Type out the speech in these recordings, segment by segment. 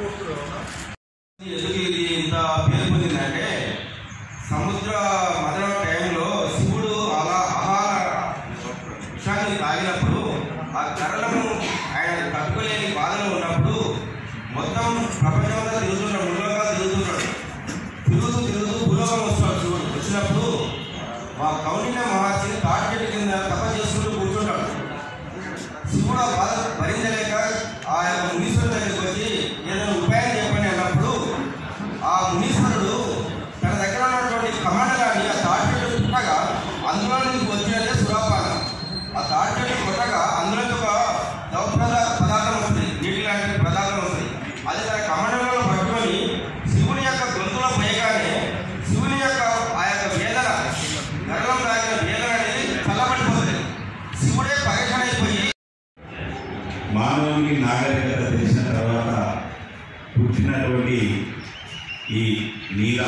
ఎందుకు ఇది ఇంత పేరు పొందిందంటే సముద్ర మదనం టైంలో శివుడు అలా ఆహార విషాన్ని తాగినప్పుడు ఆ కరలను ఆయన తట్టుకోలేని బాధలో ఉన్నప్పుడు మొత్తం ప్రపంచమంతా తిరుగుతున్నాడు ముల్లోకాలు తిరుగుతున్నాడు తిరుగుతూ తిరుగుతూ భూలోకం వస్తున్నాడు శివుడు వచ్చినప్పుడు మా కౌండిన్య మహర్షిని తాటి కింద తప చేసుకుంటూ కూర్చుంటాడు శివుడు ఆ బాధ భరించలేక ఆ యొక్క మునీశ్వరుడు దగ్గరికి వచ్చి ఏదైనా ఉపాయం చెప్పండి అన్నప్పుడు ఆ మునీశ్వరుడు తన దగ్గర ఉన్నటువంటి కమండలాన్ని ఆ తాటి పుట్టగా అందులో నుంచి వచ్చినదే సురాపానం ఆ తాటి కొట్టగా అందులో నుంచి ఒక దౌప్రద పదార్థం వస్తుంది నీటి లాంటి పదార్థం వస్తుంది అది తన కమండలంలో పట్టుకొని శివుని యొక్క గొంతులో పోయగానే శివుని యొక్క ఆ యొక్క వేదన గర్వం తాగిన వేదన అనేది చల్లబడిపోతుంది శివుడే పరేషాన్ అయిపోయి మానవునికి నాగరికత తెలిసిన తర్వాత పుట్టినటువంటి ఈ నీల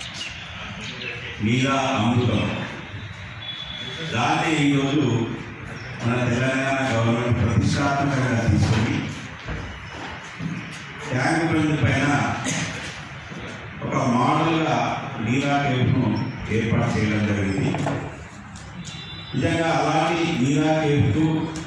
నీల అమృతం దాన్ని ఈరోజు మన తెలంగాణ గవర్నమెంట్ ప్రతిష్టాత్మకంగా తీసుకొని ట్యాంక్ బండ్ పైన ఒక మోడల్గా నీలా కేఫ్ను ఏర్పాటు చేయడం జరిగింది నిజంగా అలాంటి నీలా కేఫ్కు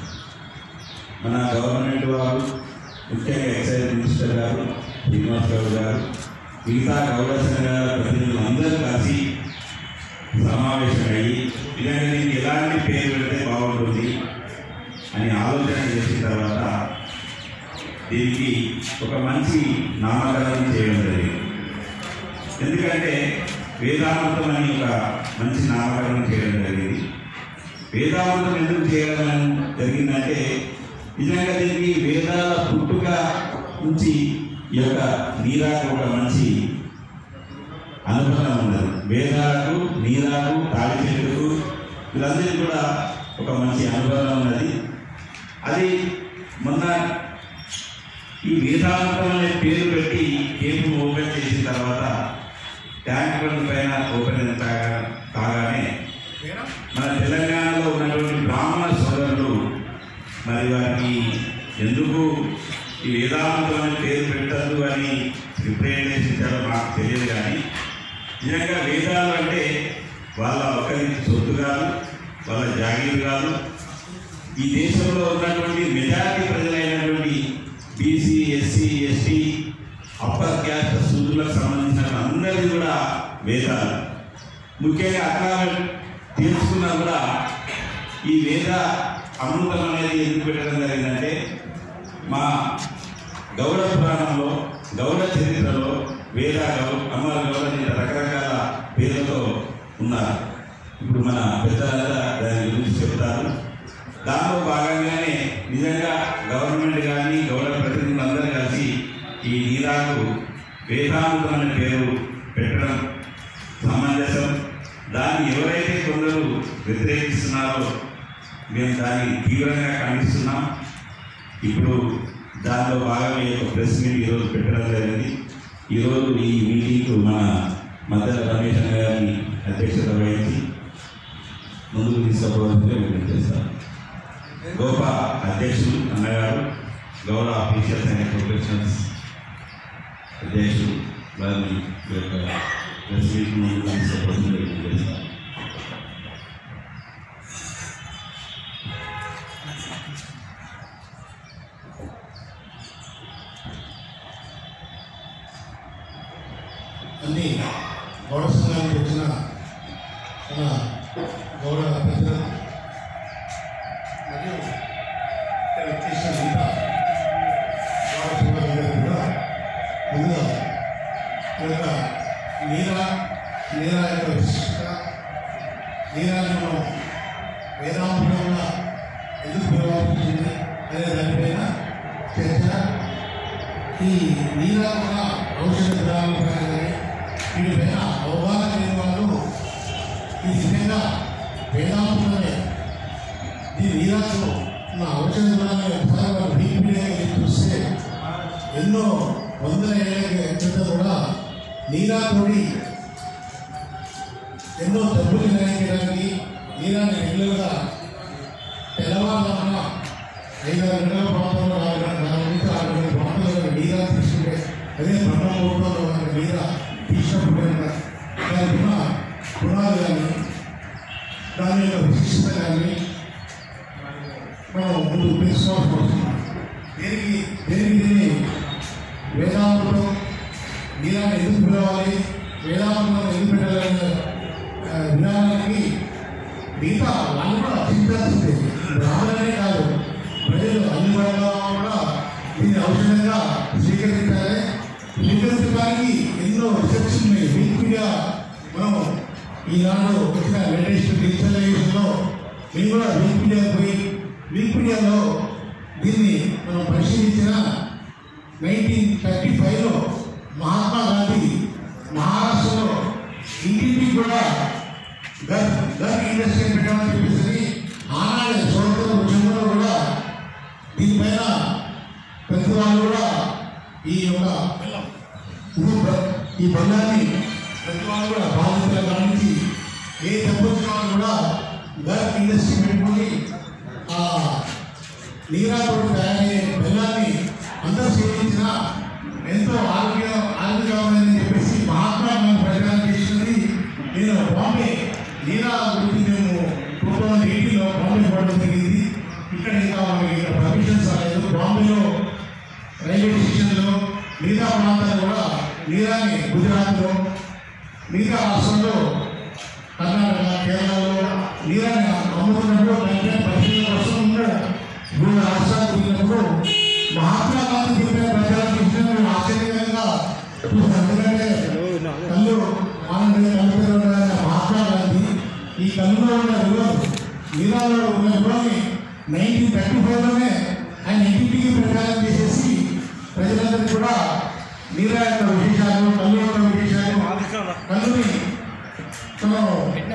మన గవర్నమెంట్ వారు ముఖ్యంగా ఎక్సైజ్ మినిస్టర్ గారు శ్రీనివాస్ గౌడ్ గారు మిగతా గౌడ సంఘాల ప్రతినిధులు అందరూ కలిసి సమావేశమయ్యి నిజంగా దీనికి ఎలాంటి పేరు పెడితే బాగుంటుంది అని ఆలోచన చేసిన తర్వాత దీనికి ఒక మంచి నామకరణం చేయడం జరిగింది ఎందుకంటే వేదాంతం అని ఒక మంచి నామకరణం చేయడం జరిగింది వేదాంతం ఎందుకు చేయడం జరిగిందంటే నిజంగా దీనికి వేదాల పుట్టుక నుంచి ఈ యొక్క నీరాకు ఒక మంచి అనుబంధం ఉన్నది వేదాలకు నీరాకు తాడి చెట్టుకు వీళ్ళందరికీ కూడా ఒక మంచి అనుబంధం ఉన్నది అది మొన్న ఈ వేదాంతం అనే పేరు పెట్టి కేపు ఓపెన్ చేసిన తర్వాత ట్యాంక్ బండ్ పైన ఓపెన్ అయిన కాగా- కాగానే మన తెలంగాణలో ఉన్నటువంటి బ్రాహ్మణ సోదరులు మరి వారికి ఎందుకు ఈ వేదాంతం అనే పేరు పెట్టద్దు అని రిప్రజెంటేషన్ మాకు తెలియదు కానీ నిజంగా వేదాలు అంటే వాళ్ళ ఒకరి సొత్తు కాదు వాళ్ళ జాగీరు కాదు ఈ దేశంలో ఉన్నటువంటి మెజారిటీ ప్రజలైనటువంటి BC SC ST upper caste సూదులకు సంబంధించిన అందరిది కూడా వేదాలు ముఖ్యంగా అట్లా తీర్చుకున్నా కూడా ఈ వేద అమృతం అనేది ఎందుకు పెట్టడం జరిగిందంటే మా గౌడ పురాణంలో గౌడ చరిత్రలో వేద గౌ అమర గౌడ ఇట్లా రకరకాల పేర్లతో ఉన్నారు ఇప్పుడు మన పెద్దలంతా దాని గురించి చెప్తారు దాంట్లో భాగంగానే నిజంగా గవర్నమెంట్ కానీ గౌడ ప్రతినిధులు అందరూ కలిసి ఈ నీరాకు వేదాంతం అనే పేరు పెట్టడం సమంజసం దాన్ని ఎవరైతే కొందరు వ్యతిరేకిస్తున్నారో మేము దాన్ని తీవ్రంగా ఖండిస్తున్నాం ఇప్పుడు దానిలో భాగంగా ఈ యొక్క ప్రెస్ మీట్ ఈరోజు పెట్టడం జరిగింది ఈరోజు ఈ మీటింగ్కు మన మద్దల రమేష్ అన్న గారిని అధ్యక్షత వహించి ముందుకు తీసుకోవాల్సిందిగా విజ్ఞప్తి చేస్తాను గోప అధ్యక్షులు అన్నగారు గౌరవ ఆఫీషియల్స్ అండ్ ప్రొఫెషనల్స్ అధ్యక్షులు వారిని ఈ యొక్క ప్రెస్ మీట్ ముందుకు తీసుకోవాల్సిందిగా విజ్ఞప్తి చేస్తాను అన్ని గౌడ సంఘానికి వచ్చిన మన గౌడ పెద్దలు మరియు ఇక్కడ వచ్చేసిన మిగతా గౌడ సంఘాలందరూ కూడా ముందుగా ఈ యొక్క నీరా నీరా యొక్క విశిష్టత నీరాన్ని మనం వేదాంతంగా ఎందుకు ప్రవర్తించింది అనే దానిపైన చర్చ ఈ నీలా కూడా ఔషధ గుణాల పైన వీటిపైన అవగాహన లేని వాళ్ళు ఈ విధంగా వేదాంతమే ఈ నీరాకు ఉన్న ఔషధ గుణాలను ఒకసారి వాళ్ళు డీపీడీగా చూస్తే ఎన్నో వందల ఏళ్ళ క్రితం కూడా నీరాతోడి ఎన్నో జబ్బులు నిర్ణయించడానికి నీరాన్ని రెగ్యులర్గా తెల్లవారుజామున ఐదారు గంటల ప్రాంతంలో నాలుగు గంటల నాలుగు నుంచి ఆరు గంటల ప్రాంతంలో నీరా తీసుకుంటే తీసినప్పుడు కనుక దానికి ఉన్న గుణాలు కానీ దాని యొక్క విశిష్టత కానీ మనం ముందు తెలుసుకోవాల్సి వస్తుంది దేనికి దేనికి దీన్ని వేదాంతం నీరాన్ని ఎందుకు పిలవాలి వేదాంతం ఎందుకు పెట్టాలనే ఆ, విధానానికి మిగతా వాళ్ళు కూడా చింతాల్సిందే బ్రాహ్మణనే కాదు ప్రజలు అన్ని వర్గాల కూడా దీన్ని ఔషధంగా స్వీకరించాలి స్వీకరించడానికి ఎన్నో రిసెప్స్ ఉన్నాయి వీక్గా మనం ఈనాడు వచ్చిన లేటెస్ట్ డిజిటలైజేషన్లో మేము కూడా వీక్పీడియా పోయి వీక్పీడియాలో దీన్ని మనం పరిశీలించిన నైన్టీన్ థర్టీ ఫైవ్లో మహాత్మా గాంధీ మహారాష్ట్రలో ఇంటింటికి కూడా గర్ గర్ ఇండస్ట్రీ పెట్టామని చెప్పేసి ఆనాడు స్వతంత్ర ఉద్యమంలో కూడా దీనిపైన ప్రతి వాళ్ళు కూడా ఈ యొక్క ఇది బ- ఈ బంధాన్ని ప్రతి వాళ్ళు కూడా బాధ్యతగా గమనించి ఏ దెబ్బొచ్చిన వాళ్ళు కూడా గర్ ఇండస్ట్రీ పెట్టుకొని ఆ నీరాతో తయారయ్యే బెల్లాన్ని అందరూ సేవించిన ఎంతో ఆరోగ్య ఆరోగ్యకరమైనదని చెప్పేసి మహాత్మా గాంధీ ప్రచారం చేసినది నేను బాంబే నీరా గురించి మేము టూ థౌజండ్ ఎయిటీన్లో బాంబే పోవడం జరిగింది ఇక్కడ ఇంకా మనకి ఇక్కడ పర్మిషన్స్ రాలేదు బాంబేలో రైల్వే స్టేషన్లో మిగతా ప్రాంతాలు కూడా నీరాని గుజరాత్లో మిగతా రాష్ట్రంలో కర్ణాటక కేరళలో నీరాన్ని అమ్ముతున్నప్పుడు దానిపై పరిశీలన కోసం ఉన్నాడు మూడు రాష్ట్రాలు తిరిగినప్పుడు మహాత్మా గాంధీ చెప్పిన ప్రచారం చేసిన ఆశ్చర్యకరంగా చూసాను ఎందుకంటే కళ్ళు ఆనంద కళ్ళు తెరవడానికి మహాత్మా గాంధీ ఈ కళ్ళులో ఉన్న విలువలు నీరాలో ఉన్న విలువని నైన్టీన్ థర్టీ ఫోర్లోనే ఆయన ఇంటింటికి ప్రచారం చేసేసి ప్రజలందరికీ కూడా నీరా యొక్క విశేషాలు కళ్ళు యొక్క విశేషాలు కళ్ళుని మనం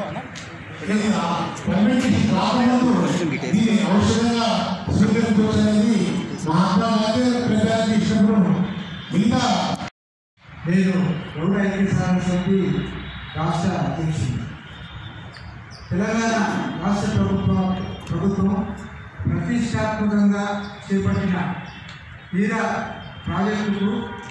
ఇది ఆ పర్మిషన్ రాకముందు దీన్ని ఔషధంగా స్వీకరించవచ్చు అనేది మహాత్మా గాంధీ ప్రచారం చేసినప్పుడు మిగతా నేను గౌడ ఐక్య సాధన సమితి రాష్ట్ర అధ్యక్షుడు తెలంగాణ రాష్ట్ర ప్రభుత్వం ప్రభుత్వం ప్రతిష్టాత్మకంగా చేపట్టిన తీర ప్రాజెక్టుకు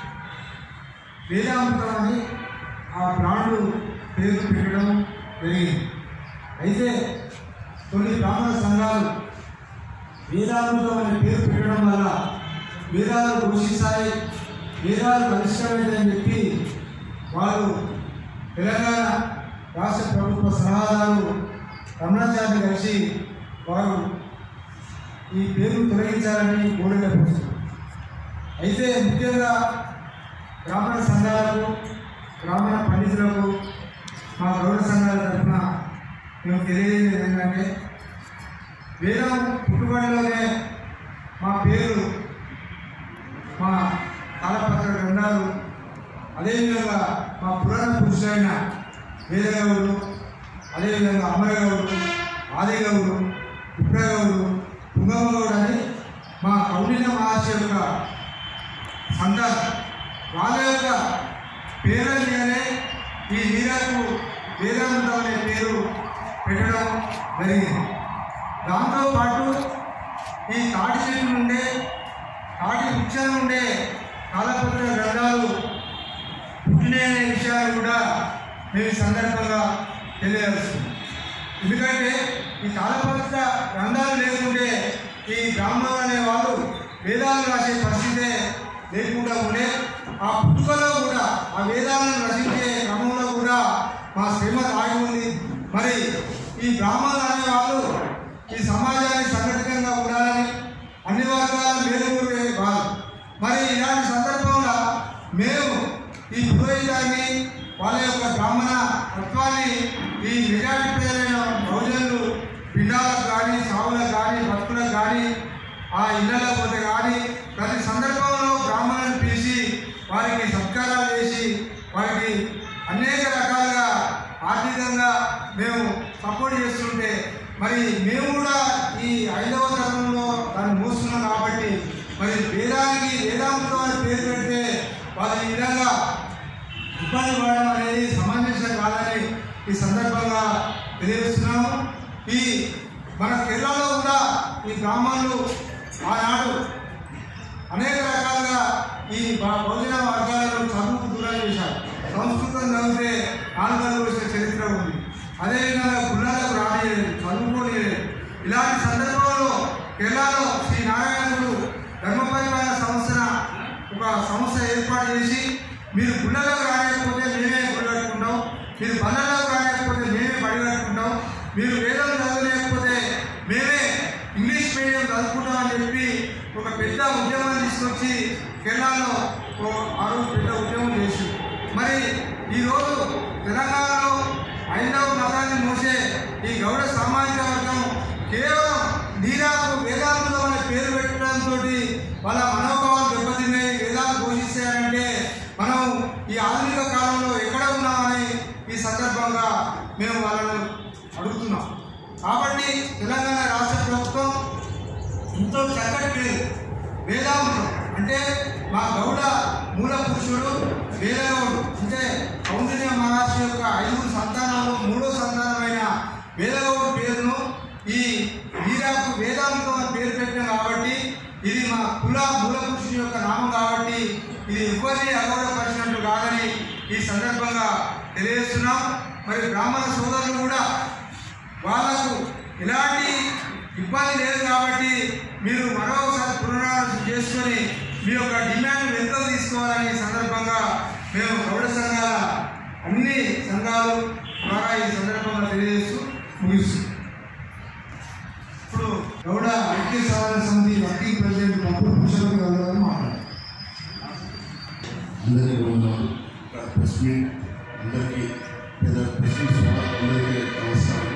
వేదామృతం అని ఆ బ్రాండు పేరు పెట్టడం జరిగింది అయితే కొన్ని బ్రాహ్మణ సంఘాలు వేదామృతం అనే పేరు పెట్టడం వల్ల వేదాలు పోషిస్తాయి వేదాలు పరిష్కరించాలని చెప్పి వారు తెలంగాణ రాష్ట్ర ప్రభుత్వ సలహాదారు రమణాచార్య కలిసి వారు ఈ పేరు తొలగించాలని కోరినప్పుడు అయితే ముఖ్యంగా బ్రాహ్మణ సంఘాలకు బ్రాహ్మణ పండితులకు మా గౌరవ సంఘాల తరఫున మేము తెలియజేది ఏంటంటే వేదం పుట్టుబడిలోనే మా పేరు మా తాళపత్ర గ్రంథాలు అదేవిధంగా మా పురాణ పురుషులైన వేదగౌడు అదేవిధంగా అమరగౌడు ఆదిగౌడు విప్రగౌడు తుంగమగౌడు అని మా కౌండిన్య మహర్షి యొక్క సంతానం వాళ్ళ యొక్క పేరుగానే ఈ నీరాకు వేదాంతం అనే పేరు పెట్టడం జరిగింది దాంతో పాటు ఈ తాటి చెట్టు నుండే తాటి వృక్షం నుండే కాలపత్ర గ్రంథాలు పుట్టిన విషయాలు కూడా మేము ఈ సందర్భంగా తెలియజేస్తున్నాం ఎందుకంటే ఈ కాలపత్ర గ్రంథాలు లేకుంటే ఈ బ్రాహ్మణులు అనే వాళ్ళు వేదాలు రాసే పరిస్థితే లేకుండా ఉండే ఆ పుట్టుకలో కూడా ఆ వేదాలను రచించే క్రమంలో కూడా మా శ్రమ ఆగి ఉంది మరి ఈ బ్రాహ్మణులు అనే వాళ్ళు ఈ సమాజానికి సంఘటితంగా ఉండాలని అన్ని వర్గాల మేలుగురే వారు మరి ఇలాంటి సందర్భంలో మేము ఈ పురోహితాన్ని వాళ్ళ యొక్క బ్రాహ్మణ తత్వాన్ని ఈ మెజార్టీ ప్రజలైన బహుజనులు పిండాలకు కానీ సావులకు కానీ భక్తులకు కానీ ఆ ఇళ్ళలో పోతే కానీ ప్రతి సందర్భంలో బ్రాహ్మణులను పిలిచి వారికి సత్కారాలు చేసి వారికి అనేక రకాలుగా ఆర్థికంగా మేము సపోర్ట్ చేస్తుంటే మరి మేము కూడా ఈ ఐదవ తరంలో దాన్ని మోస్తున్నాం కాబట్టి మరి వేదానికి వేదాంతం అని పేరు పెడితే వాళ్ళు ఈ విధంగా ఇబ్బంది పడడం అనేది సమంజసం కాదని ఈ సందర్భంగా తెలియజేస్తున్నాము ఈ మన కేరళలో కూడా ఈ బ్రాహ్మణులు ఆనాడు అనేక రకాలుగా ఈ బ- బహుజన వర్గాలను చదువుకు దూరం చేశారు సంస్కృతం సంస్థ ఏర్పాటు చేసి మీరు గుళ్ళలోకి రాలేకపోతే మేమే గుడి కట్టుకుంటాం మీరు బండలోకి రాలేకపోతే మేమే బడి కట్టుకుంటాం మీరు వేదం చదవలేకపోతే మేమే ఇంగ్లీష్ మీడియం చదువుకుంటాం అని చెప్పి ఒక పెద్ద ఉద్యమాన్ని తీసుకొచ్చి కేరళలో ఓ ఆ రోజు పెద్ద ఉద్యమం చేసి మరి ఈరోజు తెలంగాణలో ఐదవ మతాన్ని మోసే ఈ గౌడ సామాజిక వర్గం కేవలం నీరాకు వేదాంతులం అనే పేరు పెట్టడంతో వాళ్ళ మనోభావాలు దెబ్బతిన్నాయి వేదాలు ఘోషిస్తాయంటే మనం ఈ ఆధునిక కాలంలో ఎక్కడ ఉన్నామని ఈ సందర్భంగా మేము వాళ్ళను అడుగుతున్నాం కాబట్టి తెలంగాణ రాష్ట్ర ప్రభుత్వం ఎంతో చక్కటి పేరు వేదామృతం అంటే మా గౌడ మూల పురుషుడు వేదగౌడు అంటే కౌండిన్య మహర్షి యొక్క ఐదుగురు సంతానాలు మూడో సంతానమైన వేదగౌడు పేరును ఈ వీరాకు వేదాంతం అని పేరు పెట్టాం కాబట్టి ఇది మా కుల మూల పురుషుని యొక్క నామం కాబట్టి ఇది ఎవరిని అగౌరవపరిచినట్టు కాదని ఈ సందర్భంగా తెలియజేస్తున్నాం మరి బ్రాహ్మణ సోదరులు కూడా వాళ్ళకు ఎలాంటి ఇబ్బంది లేదు కాబట్టి మీరు మరొకసారి పునరాలోచన చేసుకొని మీ యొక్క డిమాండ్ వెనుకలు తీసుకోవాలని ఈ సందర్భంగా మేము గౌడ సంఘాల అన్ని సంఘాలు ద్వారా ఈ సందర్భంగా తెలియజేస్తూ ముగిస్తున్నాం ఇప్పుడు గౌడ ఐక్య సాధన సమితి వర్కింగ్ ప్రెసిడెంట్ పప్పు పురుషోత్తమ గౌడ గారు మాట్లాడారు అందరికీ వందనాలు ప్రెస్ మీట్ అందరికీ పెద్ద ప్రెస్ మీట్ సోదరులు అందరికీ నమస్కారం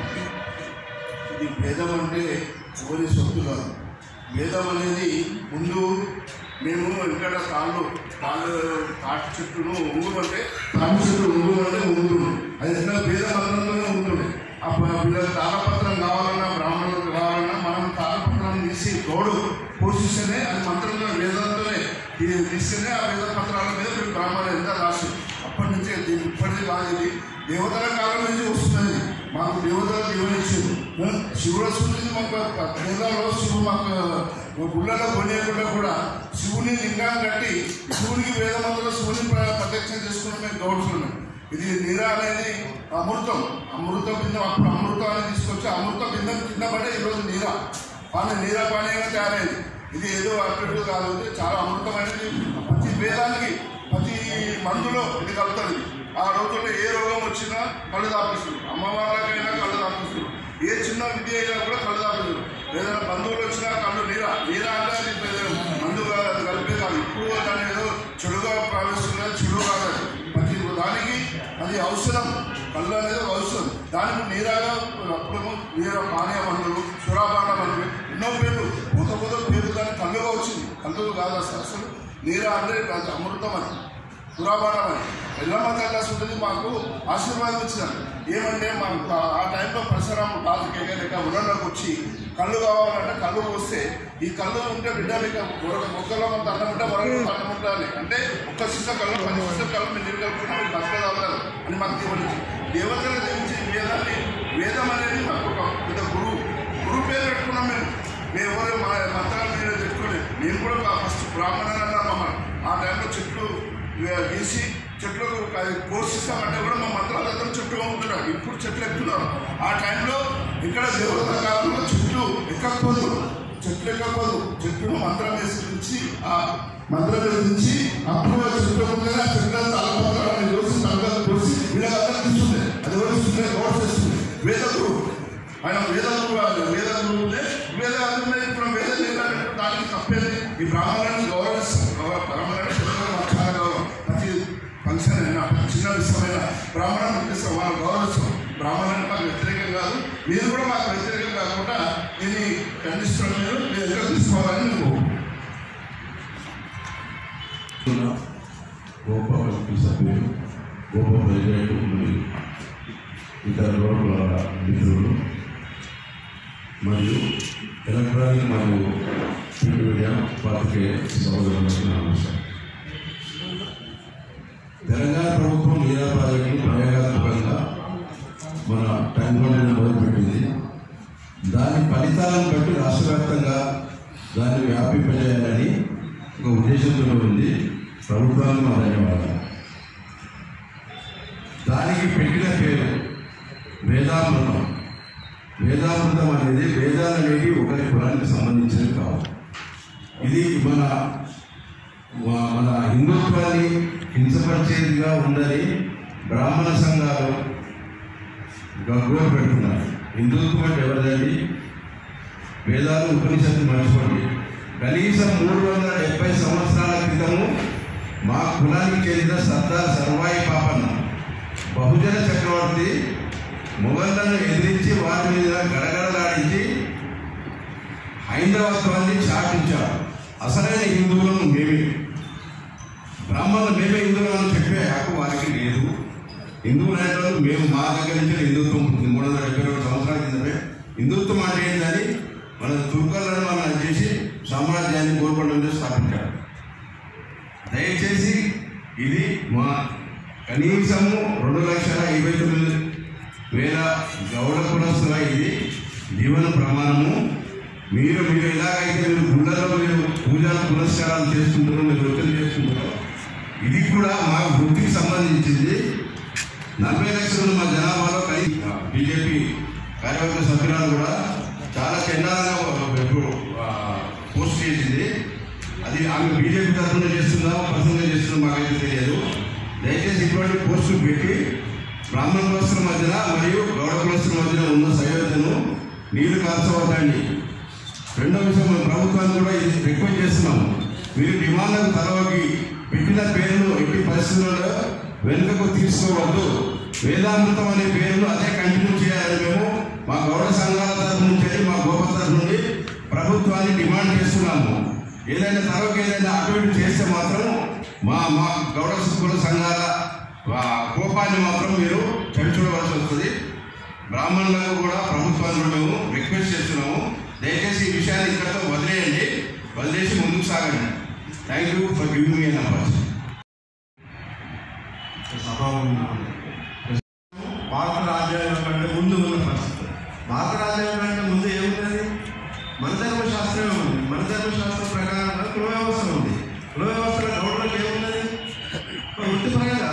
ఇది వేదం అంటే ఎవరి సొత్తు కాదు వేదం అనేది ముందు మేము ఇక్కడ తాళ్ళు తాళ్ళు తాటి చెట్టును ఉంగురు అంటే తాటి చెట్టు ఉంగురు అంటే ఉంగురు అది ఎట్లా వేద మంత్రంలోనే ఉంటుండే ఆ వీళ్ళకి తాళపత్రం కావాలన్నా బ్రాహ్మణులకు కావాలన్నా మనం తాళపత్రం తీసి గౌడు పోషిస్తేనే అది మంత్రంలో వేదంతోనే ఇది తీస్తేనే ఆ వేద పత్రాల మీద మీరు బ్రాహ్మణులు ఎంత రాసి అప్పటి నుంచే దీని ఇప్పటిది కాదు ఇది దేవతల కాలం నుంచి వస్తున్నది మాకు దేవతల జీవనిచ్చింది శివుడు వస్తుంది మాకు వేదాల్లో శివుడు మాకు గుళ్ళలో కొనేయకుండా కూడా శివుని లింగాన్ని కట్టి శివునికి వేదమంతులు శివుని ప్ర- ప్రత్యక్షం చేసుకుని మేము గౌడుకున్నాం ఇది నీరా అనేది అమృతం అమృత బిందం అప్పుడు అమృతం అనేది తీసుకొచ్చి అమృత బిందం కింద పడే ఈరోజు నీరా పానీ నీరా పానీయంగా తయారైంది ఇది ఏదో అటు కాదు ఇది చాలా అమృతమైనది ప్రతి వేదానికి ప్రతి మందులో ఇది కలుగుతుంది ఆ రోజుల్లో ఏ రోగం వచ్చినా కళ్ళు దాపిస్తుంది అమ్మవార్లకైనా కళ్ళు దాపిస్తుంది ఏ చిన్న విద్య అయినా కూడా కళ్ళు దాపిస్తుంది ఏదైనా బంధువులు వచ్చినా కళ్ళు నీరా నీరా అంటే అది పెద్ద మందు కాదు, అది కలిపే కాదు ఇప్పుడు దాని ఏదో చెడుగా ప్రవేశిస్తున్నది చెడు కాదు అది. ప్రతి దానికి అది ఔషధం కళ్ళు అనేది ఒక ఔషధం దానికి నీరాగా అప్పుడేమో నీర పానీయ మందులు సురాపాన మందులు ఎన్నో పేర్లు కొత్త కొత్త పేర్లు దానికి కళ్ళుగా వచ్చింది కళ్ళు కాదు అసలు అసలు నీరా అంటే అది అమృతం అని పురాపాఠం అని ఎల్లమ్మ తల్లాస్ ఉంటుంది మాకు ఆశీర్వాదం ఇచ్చినారు ఏమంటే మాకు ఆ- ఆ టైంలో పరశురాము తాతకేగా లేక ఉరంలోకి వచ్చి కళ్ళు కావాలంటే కళ్ళు పోస్తే ఈ కళ్ళు ఉంటే బిడ్డ లేక మరొక మొక్కలో కొంత అన్నం ఉంటే మరొక అన్నం ఉండాలి అంటే ఒక్క శిశ కళ్ళు పది శిశ కళ్ళు మీరు నీరు కలుపుకున్నా మీరు బతకగలగాలి అని మాకు దేవుడికి దేవతల గురించి వేదాన్ని వేదం అనేది మాకు ఒక పెద్ద గురువు గురువు పేరు పెట్టుకున్నాం మేము మేము ఎవరు మా మంత్రాలు మీరు పెట్టుకోలేదు నేను కూడా ఫస్ట్ బ్రాహ్మణులు అన్నా మమ్మల్ని ఆ టైంలో చెట్లు గీసి చెట్లకు అది పోషిస్తామంటే కూడా మా మంత్రాలు అందరూ చెట్లు అమ్ముతున్నారు ఇప్పుడు చెట్లు ఎక్కుతున్నారు ఆ టైంలో ఇక్కడ దేవత కాలంలో చెట్లు ఎక్కకపోదు చెట్లు ఎక్కకపోదు చెట్లు మంత్రం వేసి ఆ మంత్రం వేసి అప్పుడు ఆ చెట్లు ముందే ఆ చెట్ల తలపత్రాలను రోజు తలకాలు పోసి వీళ్ళందరూ తీస్తుంది అది ఎవరు ఇస్తుంది గౌడ చేస్తుంది వేద గురువు ఆయన వేద గురువు కాదు వేద గురువునే వేద అందులో ఇప్పుడు వేద చేయాలంటే దానికి తప్పేది ఈ బ్రాహ్మణులను గౌరవిస్తాం గౌరవ బ్రాహ్మణులను తెలుగులో మాకు చాలా గౌరవం ప్రతి ఫంక్షన్ అయినా ప్రతి చిన్న విషయమైన బ్రాహ్మణులను గుర్తిస్తాం వాళ్ళు గౌరవిస్తాం బ్రాహ్మణులు మాకు వ్యతిరేకం కాదు మీరు కూడా మాకు వ్యతిరేకం కాకుండా దీన్ని ఖండిస్తున్న మీరు మీరు ఎదురు తీసుకోవాలని నేను కోరుకుంటున్నాను. గొప్ప కమిటీ సభ్యులు గొప్ప ప్రెసిడెంట్ మరియు ఇతర లోపల మిత్రులు మరియు ఎలక్ట్రానిక్ మరియు ప్రింట్ మీడియా పాత్రికేయ సహోదరులకు నా నమస్కారం తెలంగాణ ప్రభుత్వం మీరా ప్రాజెక్టును ప్రయోగాత్మకంగా మన ట్యాంక్ బండ్లను మొదలుపెట్టింది దాని ఫలితాలను బట్టి రాష్ట్ర వ్యాప్తంగా దాన్ని వ్యాపింపజేయాలని ఒక ఉద్దేశంతో ఉంది ప్రభుత్వానికి మా ధన్యవాదాలు దానికి పెట్టిన పేరు వేదామృతం వేదామృతం అనేది వేదాలు అనేవి ఒకరి కులానికి సంబంధించినవి కావు ఇది మన మా- మన హిందుత్వాన్ని హింసపరిచేదిగా ఉందని బ్రాహ్మణ సంఘాలు గగ్గోలు పెడుతున్నారు హిందుత్వం అంటే ఎవరిదండి వేదాలు ఉపనిషత్తు మర్చిపోండి కనీసం మూడు వందల డెబ్బై సంవత్సరాల క్రితము మా కులానికి చెందిన సర్దార్ సర్వాయి పాపన్న బహుజన చక్రవర్తి మొఘళ్లను ఎదిరించి వారి మీద గడగడలాడించి హైందవత్వాన్ని చాటించారు అసలైన హిందువులను మేమే బ్రాహ్మణులు మేమే హిందువులను చెప్పే హక్కు వారికి లేదు హిందువులు అనేవాళ్ళు మేము మా దగ్గర నుంచి హిందుత్వం పుట్టింది మూడు వందల డెబ్బై రెండు సంవత్సరాల కిందమే హిందుత్వం అంటే ఏంటని మన తుర్కలను మనం చేసి సామ్రాజ్యాన్ని గోల్కొండ స్థాపించారు దయచేసి ఇది మా కనీసము రెండు లక్షల ఇరవై తొమ్మిది వేల గౌడ కులస్తుల ఇది జీవన ప్రమాణము మీరు మీరు ఎలాగైతే మీరు గుళ్ళలో మీరు పూజలు పునస్కారాలు చేసుకుంటారో మీరు వృత్తులు చేసుకుంటారో ఇది కూడా మా వృత్తికి సంబంధించింది నలభై లక్షలు మా జనాభాలో కలిసి బీజేపీ కార్యవర్గ సభ్యురాలు కూడా చాలా చండాలంగా ఎప్పుడు, ఆ, పోస్ట్ చేసింది అది ఆమె బీజేపీ తరఫున చేస్తుందా పర్సనల్గా చేస్తుందా మాకైతే తెలియదు దయచేసి ఇటువంటి పోస్టులు పెట్టి బ్రాహ్మణ కులస్తుల మధ్యన మరియు గౌడ కులస్తుల మధ్యన ఉన్న సయోధ్యను నీళ్లు కాల్చవద్దండి రెండో విషయం మన ప్రభుత్వాన్ని కూడా ఇది రిక్వెస్ట్ చేస్తున్నాము మీరు డిమాండ్లకు తలవకి పెట్టిన పేరును ఎట్టి పరిస్థితుల్లో వెనుకకు తీసుకోవద్దు వేదామృతం అనే పేరును అదే కంటిన్యూ చేయాలని మేము మా గౌడ సంఘాల తరఫు నుంచి మా గోప తరఫు నుండి ప్రభుత్వాన్ని డిమాండ్ చేస్తున్నాము ఏదైనా తరవకి ఏదైనా అటు ఇటు చేస్తే మాత్రం మా మా గౌడ కుల సంఘాల ఆ, కోపాన్ని మాత్రం మీరు చవిచూడవలసి వస్తుంది బ్రాహ్మణులకు కూడా ప్రభుత్వాన్ని మేము రిక్వెస్ట్ చేస్తున్నాము దయచేసి ఈ విషయాన్ని ఇక్కడతో వదిలేయండి వదిలేసి ముందుకు సాగండి థ్యాంక్ యూ ఫర్ గివింగ్ మీ నంబర్ భారత రాజ్యాంగం కంటే ముందు ఉన్న పరిస్థితి భారత రాజ్యాంగం కంటే ముందు ఏముంటుంది మన ధర్మశాస్త్రమే ఉంది మన ధర్మశాస్త్రం ప్రకారంగా కుల వ్యవస్థ ఉంది కుల వ్యవస్థలో గౌరవం ఏమున్నది వృత్తిపరంగా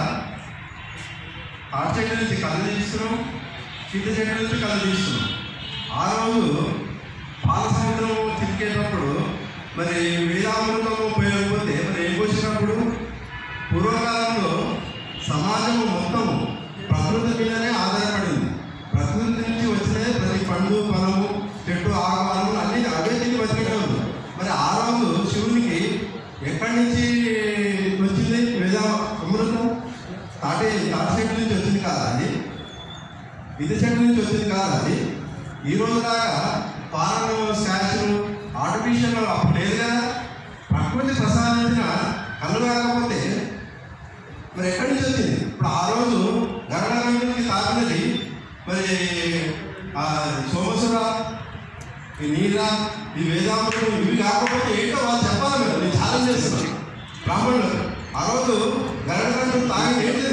తాటి చెట్టు నుంచి కళ్ళు తీస్తున్నాం చింత చెట్టు నుంచి కళ్ళు తీస్తున్నాం ఆ రోజు పాల సముద్రం తిరిగేటప్పుడు మరి వేదామృతం ఉపయోగపోతే మరి ఏం పోసినప్పుడు పూర్వకాలంలో సమాజం మొత్తం ప్రకృతి మీదనే ఆధారపడింది ప్రకృతి నుంచి వచ్చిన ప్రతి పండు ఫలము చెట్టు ఆకు అన్ని అవే తిని బతికేటప్పుడు మరి ఆ రోజు శివునికి ఎక్కడి నుంచి వచ్చింది వేద అమృతం తాటి తాటి చెట్టు నుంచి వచ్చింది కాదా అది విద్య చెట్టు నుంచి వచ్చింది కాదా అది ఈ రోజు దాకా పాలన స్టాచ్యూలు ఆర్టిఫిషియల్ అప్పుడు లేదు కదా ప్రకృతి ప్రసాదించిన కళ్ళు కాకపోతే మరి ఎక్కడి నుంచి వచ్చింది ఇప్పుడు ఆ రోజు గగనగంగులకి తాకినది మరి ఆ సోమసుర ఈ నీల ఈ వేదాంతం ఇవి కాకపోతే ఏంటో వాళ్ళు చెప్పాలి మీరు నేను ఛాలెంజ్ చేస్తున్నాను బ్రాహ్మణులు ఆ రోజు గగనగంగులు తాగింది ఏంటి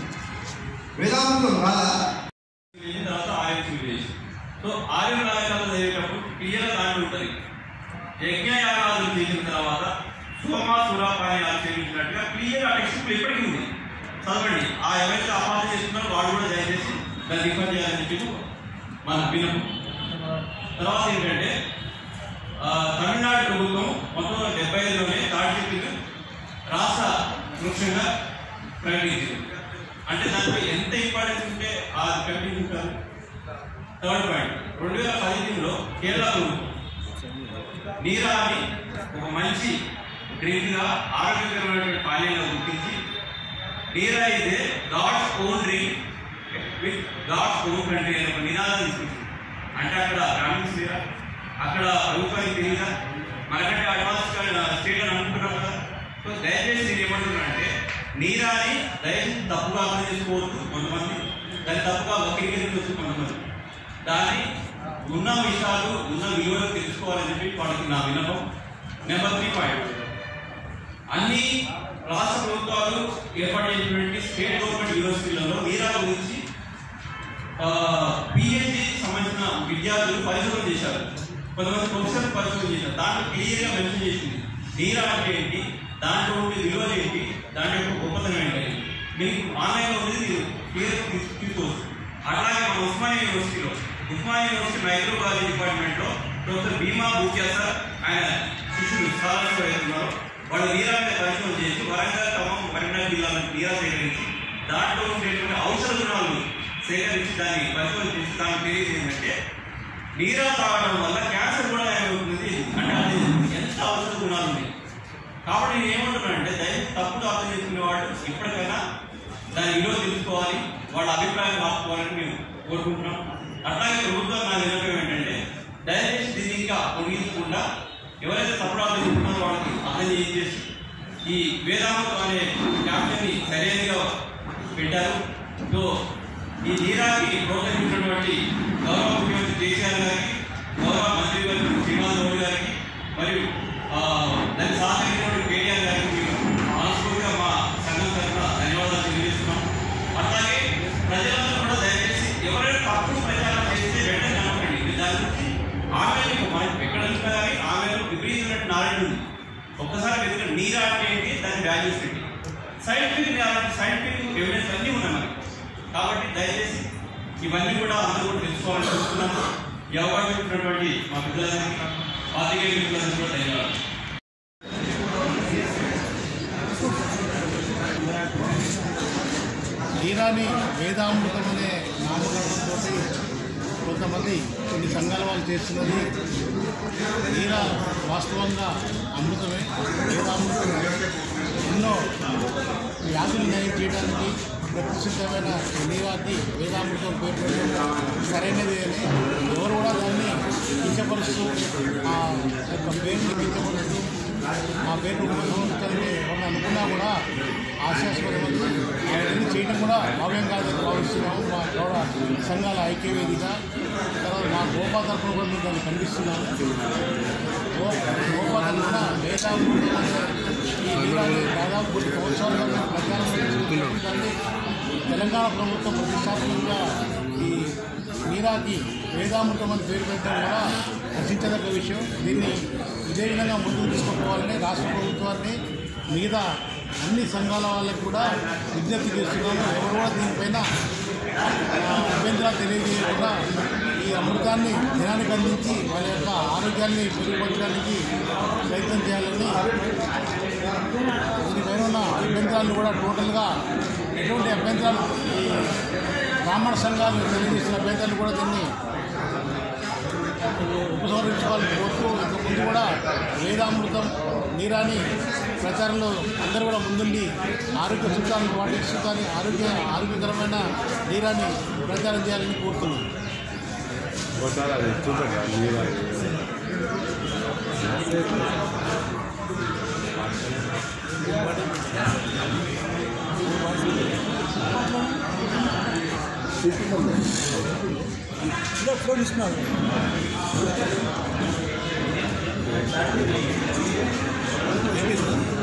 వేదాంతం కాదా వెళ్ళిన తర్వాత ఆర్యం సివిలైజేషన్ సో ఆర్యం రాజకాలు చదివేటప్పుడు క్లియర్ దాంట్లో ఉంటుంది యజ్ఞయాగాలు చేసిన తర్వాత సోమ సురాపాని ఆచరించినట్టుగా క్లియర్ ఆ టెక్స్ట్ ఇప్పటికీ ఉంది చదవండి ఆ ఎవరైతే అపాధ చేస్తున్నారో వాడు కూడా దయచేసి దాన్ని రిఫర్ చేయాలని చెప్పి మన వినము తర్వాత ఏంటంటే ఆ, తమిళనాడు ప్రభుత్వం పంతొమ్మిది వందల డెబ్బై ఐదులోనే తాటి చెట్టుని రాష్ట్ర వృక్షంగా ప్రకటించింది అంటే దాంట్లో ఎంత ఇంపార్టెన్స్ ఉంటే ఆ ప్రకటించారు థర్డ్ పాయింట్ రెండు వేల పదిహేనులో కేరళ ప్రభుత్వం నీరా అని ఒక మంచి డ్రింక్గా ఆరోగ్యకరమైనటువంటి పానీయంగా గుర్తించి నీరా ఇదే God's own drink with God's own country అనే ఒక నినాదం తీసుకొచ్చింది అంటే అక్కడ గ్రామీణ నీరా అక్కడ ప్రభుత్వానికి తెలియదా మనకంటే అడ్వాన్స్ స్టేట్ అని అనుకుంటున్నాం కదా సో దయచేసి నేను ఏమంటున్నానంటే నీరాని దయచేసి తప్పుగా అర్థం చేసుకోవద్దు కొంతమంది దాన్ని తప్పుగా వక్రీకరించవచ్చు కొంతమంది దాన్ని ఉన్న విషయాలు ఉన్న విలువలు తెలుసుకోవాలని చెప్పి వాళ్ళకి నా విన్నపం నెంబర్ త్రీ పాయింట్ అన్ని రాష్ట్ర ప్రభుత్వాలు ఏర్పాటు చేసినటువంటి స్టేట్ గవర్నమెంట్ యూనివర్సిటీలలో నీరా గురించి పిహెచ్డి సంబంధించిన విద్యార్థులు పరిశోధన చేశారు కొంతమంది ప్రొఫెసర్ పరిశోధన చేశారు దాంట్లో క్లియర్గా మెన్షన్ చేసింది నీరా అంటే ఏంటి దాంట్లో ఉండే విలువలు ఏంటి దాని యొక్క గొప్పతనం ఏంటి మీకు ఆన్లైన్లో ఉంది మీరు క్లియర్ తీసుకోవచ్చు అట్లాగే మన ఉస్మానియా యూనివర్సిటీలో ఉస్మానియా యూనివర్సిటీ మైక్రోబయాలజీ డిపార్ట్మెంట్లో ప్రొఫెసర్ భీమా భూక్యా సార్ ఆయన శిష్యులు స్కాలర్స్ ఎవరైతే ఉన్నారో వాళ్ళు నీరా మీద జిల్లాలకు నీరా సేకరించి దాంట్లో ఉండేటువంటి ఔషధ గుణాలు సేకరించి దాన్ని పరిశోధించి దాన్ని తెలియజేయంటే నీరా తాగడం వల్ల క్యాన్సర్ కూడా ఏమవుతుంది అంటే అది ఎంత ఔషధ గుణాలు ఉన్నాయి కాబట్టి నేను ఏమంటున్నానంటే దయచేసి తప్పుగా అర్థం చేసుకునే వాళ్ళు ఇప్పటికైనా దాని విలువ తెలుసుకోవాలి వాళ్ళ అభిప్రాయం రాసుకోవాలని మేము కోరుకుంటున్నాం అట్లాగే ప్రభుత్వం నా వినపం ఏంటంటే దయచేసి దీన్ని ఇంకా పొడిగించకుండా ఎవరైతే తప్పుడు అర్థం చేసుకున్నారో వాళ్ళకి అర్థం చేయించేసి ఈ వేదాంతం అనే క్యాప్షన్ని సరైనగా పెట్టారు సో ఈ నీరాకి ప్రోత్సహించినటువంటి గౌరవ ముఖ్యమంత్రి కేసీఆర్ గారికి గౌరవ మంత్రి గారికి శ్రీనివాస్ గౌడ్ గారికి మరియు ఆ, దానికి సహకరించినటువంటి కేటీఆర్ గారికి మేము మనస్ఫూర్తిగా మా సంఘం తరఫున ధన్యవాదాలు తెలియజేస్తున్నాం అట్లాగే ప్రజలందరూ కూడా దయచేసి ఎవరైనా తప్పుడు ప్రచారం చేస్తే వెంటనే నమ్మకండి మీరు దాని గురించి ఆమెను మనకి ఎక్కడ ఉంటుందో కానీ ఆమెను విపరీతమైన నాలెడ్జ్ ఉంది ఒక్కసారి వెతికండి నీరా అంటే ఏంటి దాని వాల్యూస్ ఏంటి సైంటిఫిక్ అలాంటి సైంటిఫిక్ ఎవిడెన్స్ అన్నీ ఉన్నాయి మనకి కాబట్టి దయచేసి ఇవన్నీ కూడా అందరూ కూడా తెలుసుకోవాలని చూస్తున్నాను ఈ అవకాశం ఇచ్చినటువంటి మా పిల్లలందరికీ పాతికేయ మిత్రులందరికీ కూడా ధన్యవాదాలు నీరాని వేదామృతం అనే నామకరణంతో కొంతమంది కొన్ని సంఘాల వాళ్ళు చేస్తున్నది నీరా వాస్తవంగా అమృతమే వేదామృతం ఎన్నో వ్యాధులు నయం చేయడానికి ప్రతిష్ఠితమైన ఈ నీరాకి వేదామృతం పేరు పెట్టడం సరైనది అని ఎవరు కూడా దాన్ని కించపరుస్తూ ఆ యొక్క పేరుని కించపరుస్తూ మా పేరు ఉపయోగించాలని ఎవరిని అనుకున్నా కూడా ఆశాస్పదమంది అవన్నీ చేయడం కూడా భావ్యం కాదని భావిస్తున్నాము మా గౌరవ సంఘాల ఐక్యవేదిక తర్వాత మా గోపా తరఫున కూడా మేము దాన్ని ఖండిస్తున్నాము గో గోపా తరఫున వేదామృతం అనే ఈ నీరాన్ని దాదాపు కొన్ని సంవత్సరాలుగా మేము ప్రచారం చేస్తున్నాము దాన్ని తెలంగాణ ప్రభుత్వం ప్రతిష్టాత్మకంగా ఈ నీరాకి వేదామృతం అని పేరు పెట్టడం కూడా హర్షించదగ్గ విషయం దీన్ని ఇదే విధంగా ముందుకు తీసుకుపోవాలని రాష్ట్ర ప్రభుత్వాన్ని మిగతా అన్ని సంఘాల వాళ్ళకి కూడా విజ్ఞప్తి చేస్తున్నాము ఎవరు కూడా దీనిపైన ఆ, అభ్యంతరాలు తెలియజేయకుండా ఈ అమృతాన్ని జనానికి అందించి వాళ్ళ యొక్క ఆరోగ్యాన్ని మెరుగుపరచడానికి ప్రయత్నం చేయాలని దీనిపైన ఉన్న అభ్యంతరాలు కూడా టోటల్గా ఎటువంటి అభ్యంతరాలు ఈ బ్రాహ్మణ సంఘాలు తెలియజేసిన అభ్యంతరాలు కూడా దీన్ని ఉపసంహరించుకోవాలని కోరుతూ ఇంతకు ముందు కూడా వేదామృతం నీరాని ప్రచారంలో అందరూ కూడా ముందుండి ఆరోగ్య సూత్రాలను పాటిస్తూ కానీ ఆరోగ్య ఆరోగ్యకరమైన నీరాన్ని ప్రచారం చేయాలని కోరుతున్నాం ఫోన్ ఇస్తున్నారు